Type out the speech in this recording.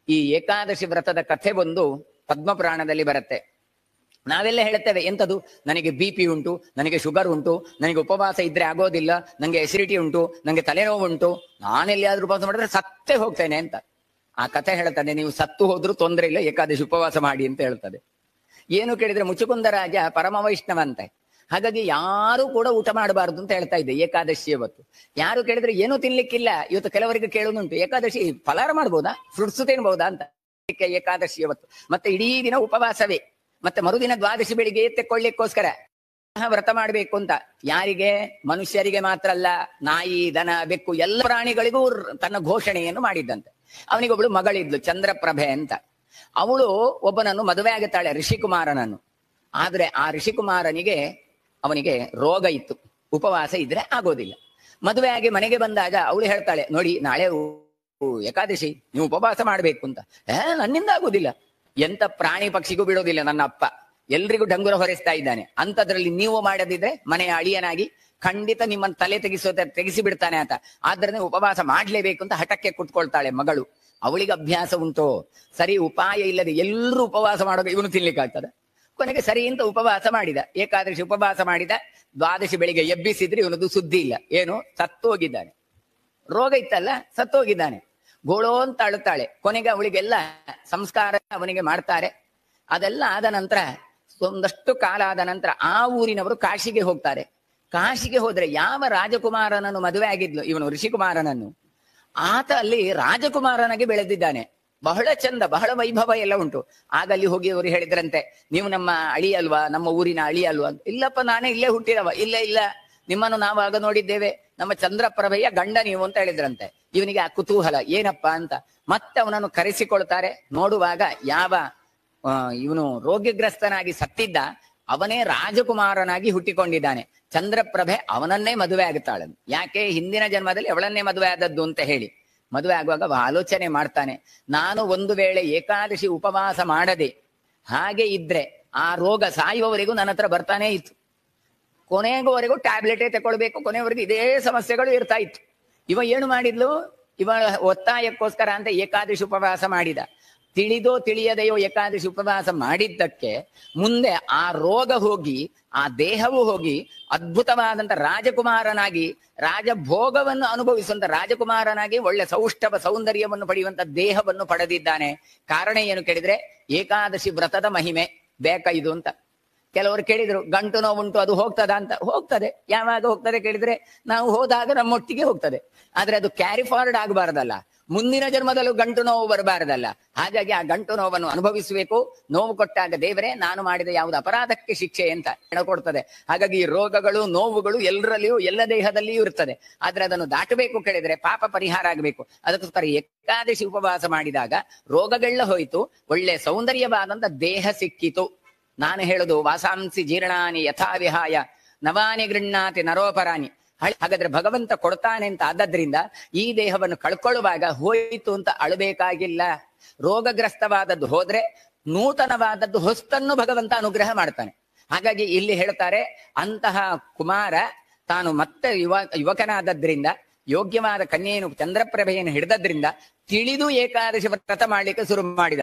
ಈ ಏಕಾದಶಿ ವ್ರತದ ಕಥೆ ಒಂದು ಪದ್ಮಪುರಾಣದಲ್ಲಿ ಬರುತ್ತೆ ನಾವೆಲ್ಲ ಹೇಳ್ತೇವೆ ಎಂತದು ನನಗೆ ಬಿ ಪಿ ಉಂಟು ನನಗೆ ಶುಗರ್ ಉಂಟು ನನಗೆ ಉಪವಾಸ ಇದ್ರೆ ಆಗೋದಿಲ್ಲ ನನಗೆ ಎಸಿಡಿಟಿ ಉಂಟು ನನಗೆ ತಲೆನೋವು ಉಂಟು ನಾನೆಲ್ಲಿಯಾದ್ರೂ ಉಪವಾಸ ಮಾಡಿದ್ರೆ ಸತ್ತೇ ಹೋಗ್ತೇನೆ ಅಂತ ಆ ಕಥೆ ಹೇಳ್ತಾನೆ ನೀವು ಸತ್ತು ಹೋದ್ರೂ ತೊಂದರೆ ಇಲ್ಲ ಏಕಾದಶಿ ಉಪವಾಸ ಮಾಡಿ ಅಂತ ಹೇಳ್ತದೆ ಏನು ಕೇಳಿದ್ರೆ ಮುಚುಕುಂದ ರಾಜ ಪರಮ ವೈಷ್ಣವ ಅಂತೆ ಹಾಗಾಗಿ ಯಾರು ಕೂಡ ಊಟ ಮಾಡಬಾರದು ಅಂತ ಹೇಳ್ತಾ ಇದ್ದೆ ಏಕಾದಶಿ ಇವತ್ತು ಯಾರು ಕೇಳಿದ್ರೆ ಏನು ತಿನ್ಲಿಕ್ಕಿಲ್ಲ ಇವತ್ತು ಕೆಲವರಿಗೆ ಕೇಳೋದುಂಟು ಏಕಾದಶಿ ಫಲಾರ ಮಾಡ್ಬೋದಾ ಫ್ರೂಟ್ಸ್ ತಿನ್ಬಹುದಾ ಅಂತ ಅದಕ್ಕೆ ಏಕಾದಶಿ ಇವತ್ತು ಮತ್ತೆ ಇಡೀ ದಿನ ಉಪವಾಸವೇ ಮತ್ತೆ ಮರುದಿನ ದ್ವಾದಶಿ ಬೆಳಿಗ್ಗೆ ತೆಕ್ಕೊಳ್ಳಿಕ್ಕೋಸ್ಕರ ವ್ರತ ಮಾಡ್ಬೇಕು ಅಂತ ಯಾರಿಗೆ ಮನುಷ್ಯರಿಗೆ ಮಾತ್ರ ಅಲ್ಲ ನಾಯಿ ದನ ಬೆಕ್ಕು ಎಲ್ಲ ಪ್ರಾಣಿಗಳಿಗೂ ರ್- ತನ್ನ ಘೋಷಣೆಯನ್ನು ಮಾಡಿದ್ದಂತೆ ಅವನಿಗೊಬ್ಳು ಮಗಳಿದ್ಲು ಚಂದ್ರಪ್ರಭೆ ಅಂತ ಅವಳು ಒಬ್ಬನನ್ನು ಮದುವೆ ಆಗುತ್ತಾಳೆ ಋಷಿಕುಮಾರನನ್ನು ಆದ್ರೆ ಆ ಋಷಿಕುಮಾರನಿಗೆ ಅವನಿಗೆ ರೋಗ ಇತ್ತು ಉಪವಾಸ ಇದ್ರೆ ಆಗೋದಿಲ್ಲ ಮದುವೆ ಆಗಿ ಮನೆಗೆ ಬಂದಾಗ ಅವಳು ಹೇಳ್ತಾಳೆ ನೋಡಿ ನಾಳೆ ಉ- ಏಕಾದಶಿ ನೀವು ಉಪವಾಸ ಮಾಡ್ಬೇಕು ಅಂತ ಏ ನನ್ನಿಂದ ಆಗುದಿಲ್ಲ ಎಂತ ಪ್ರಾಣಿ ಪಕ್ಷಿಗೂ ಬಿಡೋದಿಲ್ಲ ನನ್ನ ಅಪ್ಪ ಎಲ್ರಿಗೂ ಡಂಗುರ ಹೊರಿಸ್ತಾ ಇದ್ದಾನೆ ಅಂತದ್ರಲ್ಲಿ ನೀವು ಮಾಡದಿದ್ರೆ ಮನೆಯ ಅಳಿಯನಾಗಿ ಖಂಡಿತ ನಿಮ್ಮನ್ನ ತಲೆ ತೆಗಿಸೋ ತೆಗಿಸಿ ಬಿಡ್ತಾನೆ ಅಂತ ಆದ್ರಿಂದ ಉಪವಾಸ ಮಾಡ್ಲೇಬೇಕು ಅಂತ ಹಠಕ್ಕೆ ಕುತ್ಕೊಳ್ತಾಳೆ ಮಗಳು ಅವಳಿಗೆ ಅಭ್ಯಾಸ ಉಂಟು ಸರಿ ಉಪಾಯ ಇಲ್ಲದೆ ಎಲ್ಲರೂ ಉಪವಾಸ ಮಾಡುವಾಗ ಇವನು ತಿನ್ಲಿಕ್ಕಾಗ್ತದೆ ಕೊನೆಗೆ ಸರಿ ಅಂತ ಉಪವಾಸ ಮಾಡಿದ ಏಕಾದಶಿ ಉಪವಾಸ ಮಾಡಿದ ದ್ವಾದಶಿ ಬೆಳಿಗ್ಗೆ ಎಬ್ಬಿಸಿದ್ರೆ ಇವನದು ಸುದ್ದಿ ಇಲ್ಲ ಏನು ಸತ್ತು ಹೋಗಿದ್ದಾನೆ ರೋಗ ಇತ್ತಲ್ಲ ಸತ್ತು ಹೋಗಿದ್ದಾನೆ ಗೋಳೋ ಅಂತ ಅಳುತ್ತಾಳೆ ಕೊನೆಗೆ ಅವಳಿಗೆಲ್ಲ ಸಂಸ್ಕಾರ ಅವನಿಗೆ ಮಾಡ್ತಾರೆ ಅದೆಲ್ಲ ಆದ ನಂತರ ಒಂದಷ್ಟು ಕಾಲ ಆದ ನಂತರ ಆ ಊರಿನವರು ಕಾಶಿಗೆ ಹೋಗ್ತಾರೆ ಕಾಶಿಗೆ ಹೋದ್ರೆ ಯಾವ ರಾಜಕುಮಾರನನ್ನು ಮದುವೆ ಆಗಿದ್ಲು ಇವನು ಋಷಿಕುಮಾರನನ್ನು ಆತ ಅಲ್ಲಿ ರಾಜಕುಮಾರನಾಗಿ ಬೆಳೆದಿದ್ದಾನೆ ಬಹಳ ಚಂದ ಬಹಳ ವೈಭವ ಎಲ್ಲ ಉಂಟು ಆಗ ಅಲ್ಲಿ ಹೋಗಿ ಅವರು ಹೇಳಿದ್ರಂತೆ ನೀವು ನಮ್ಮ ಅಳಿ ಅಲ್ವಾ ನಮ್ಮ ಊರಿನ ಅಳಿ ಅಲ್ವಾ ಅಂತ ಇಲ್ಲಪ್ಪ ನಾನೇ ಇಲ್ಲೇ ಹುಟ್ಟಿದವ ಇಲ್ಲ ಇಲ್ಲ ನಿಮ್ಮನ್ನು ನಾವು ಆಗ ನೋಡಿದ್ದೇವೆ ನಮ್ಮ ಚಂದ್ರಪ್ರಭೆಯ ಗಂಡ ನೀವು ಅಂತ ಹೇಳಿದ್ರಂತೆ ಇವನಿಗೆ ಆ ಕುತೂಹಲ ಏನಪ್ಪಾ ಅಂತ ಮತ್ತೆ ಅವನನ್ನು ಕರೆಸಿಕೊಳ್ತಾರೆ ನೋಡುವಾಗ ಯಾವ ಆ, ಇವನು ರೋಗ್ಯಗ್ರಸ್ತನಾಗಿ ಸತ್ತಿದ್ದ ಅವನೇ ರಾಜಕುಮಾರನಾಗಿ ಹುಟ್ಟಿಕೊಂಡಿದ್ದಾನೆ ಚಂದ್ರಪ್ರಭೆ ಅವನನ್ನೇ ಮದುವೆ ಆಗುತ್ತಾಳೆ ಯಾಕೆ ಹಿಂದಿನ ಜನ್ಮದಲ್ಲಿ ಅವಳನ್ನೇ ಮದುವೆ ಆದದ್ದು ಅಂತ ಹೇಳಿ ಮದುವೆ ಆಗುವಾಗ ಅವ ಆಲೋಚನೆ ಮಾಡ್ತಾನೆ ನಾನು ಒಂದು ವೇಳೆ ಏಕಾದಶಿ ಉಪವಾಸ ಮಾಡದೆ ಹಾಗೆ ಇದ್ರೆ ಆ ರೋಗ ಸಾಯುವವರೆಗೂ ನನ್ನ ಹತ್ರ ಬರ್ತಾನೆ ಇತ್ತು ಕೊನೆಯವರೆಗೂ ಟ್ಯಾಬ್ಲೆಟೇ ತಗೊಳ್ಬೇಕು ಕೊನೆಯವರೆಗೂ ಇದೇ ಸಮಸ್ಯೆಗಳು ಇರ್ತಾ ಇತ್ತು ಇವ ಏನು ಮಾಡಿದ್ಲು ಇವ ಒತ್ತಾಯಕ್ಕೋಸ್ಕರ ಅಂತ ಏಕಾದಶಿ ಉಪವಾಸ ಮಾಡಿದ ತಿಳಿದೋ ತಿಳಿಯದೆಯೋ ಏಕಾದಶಿ ಉಪವಾಸ ಮಾಡಿದ್ದಕ್ಕೆ ಮುಂದೆ ಆ ರೋಗ ಹೋಗಿ ಆ ದೇಹವು ಹೋಗಿ ಅದ್ಭುತವಾದಂತ ರಾಜಕುಮಾರನಾಗಿ ರಾಜಭೋಗವನ್ನು ಅನುಭವಿಸುವಂತ ರಾಜಕುಮಾರನಾಗಿ ಒಳ್ಳೆ ಸೌಷ್ಠವ ಸೌಂದರ್ಯವನ್ನು ಪಡೆಯುವಂತ ದೇಹವನ್ನು ಪಡೆದಿದ್ದಾನೆ ಕಾರಣ ಏನು ಕೇಳಿದ್ರೆ ಏಕಾದಶಿ ವ್ರತದ ಮಹಿಮೆ ಬೇಕಾ ಇದು ಅಂತ ಕೆಲವರು ಕೇಳಿದ್ರು ಗಂಟು ನೋವುಂಟು ಅದು ಹೋಗ್ತದ ಅಂತ ಹೋಗ್ತದೆ ಯಾವಾಗ ಹೋಗ್ತದೆ ಕೇಳಿದ್ರೆ ನಾವು ಹೋದಾಗ ನಮ್ಮೊಟ್ಟಿಗೆ ಹೋಗ್ತದೆ ಆದ್ರೆ ಅದು ಕ್ಯಾರಿ ಫಾರ್ವರ್ಡ್ ಆಗಬಾರ್ದಲ್ಲ ಮುಂದಿನ ಜನ್ಮದಲ್ಲೂ ಗಂಟು ನೋವು ಬರಬಾರದಲ್ಲ ಹಾಗಾಗಿ ಆ ಗಂಟು ನೋವನ್ನು ಅನುಭವಿಸಬೇಕು ನೋವು ಕೊಟ್ಟಾಗ ದೇವರೇ ನಾನು ಮಾಡಿದ ಯಾವುದು ಅಪರಾಧಕ್ಕೆ ಶಿಕ್ಷೆ ಅಂತ ಕೊಡ್ತದೆ ಹಾಗಾಗಿ ಈ ರೋಗಗಳು ನೋವುಗಳು ಎಲ್ಲರಲ್ಲಿಯೂ ಎಲ್ಲ ದೇಹದಲ್ಲಿಯೂ ಇರ್ತದೆ ಆದ್ರೆ ಅದನ್ನು ದಾಟಬೇಕು ಕೇಳಿದ್ರೆ ಪಾಪ ಪರಿಹಾರ ಆಗಬೇಕು ಅದಕ್ಕೋಸ್ಕರ ಏಕಾದಶಿ ಉಪವಾಸ ಮಾಡಿದಾಗ ರೋಗಗಳೆಲ್ಲ ಹೋಯಿತು ಒಳ್ಳೆ ಸೌಂದರ್ಯವಾದಂತ ದೇಹ ಸಿಕ್ಕಿತು ನಾನು ಹೇಳುದು ವಾಸಾಂಸಿ ಜೀರ್ಣಾನಿ ಯಥಾ ವಿಹಾಯ ನವಾನಿ ಗೃಣ್ಣಾತಿ ನರೋಪರಾನಿ ಹಳ್- ಹಾಗಾದ್ರೆ ಭಗವಂತ ಕೊಡ್ತಾನೆ ಅಂತ ಆದದ್ರಿಂದ ಈ ದೇಹವನ್ನು ಕಳ್ಕೊಳ್ಳುವಾಗ ಹೋಯಿತು ಅಂತ ಅಳಬೇಕಾಗಿಲ್ಲ ರೋಗಗ್ರಸ್ತವಾದದ್ದು ಹೋದ್ರೆ ನೂತನವಾದದ್ದು ಹೊಸ್ತನ್ನು ಭಗವಂತ ಅನುಗ್ರಹ ಮಾಡ್ತಾನೆ ಹಾಗಾಗಿ ಇಲ್ಲಿ ಹೇಳ್ತಾರೆ ಅಂತಹ ಕುಮಾರ ತಾನು ಮತ್ತೆ ಯುವ ಯುವಕನಾದದ್ರಿಂದ ಯೋಗ್ಯವಾದ ಕನ್ಯೆಯನ್ನು ಚಂದ್ರಪ್ರಭೆಯನ್ನು ಹಿಡಿದದ್ರಿಂದ ತಿಳಿದು ಏಕಾದಶಿ ವ್ರತ ಮಾಡ್ಲಿಕ್ಕೆ ಶುರು ಮಾಡಿದ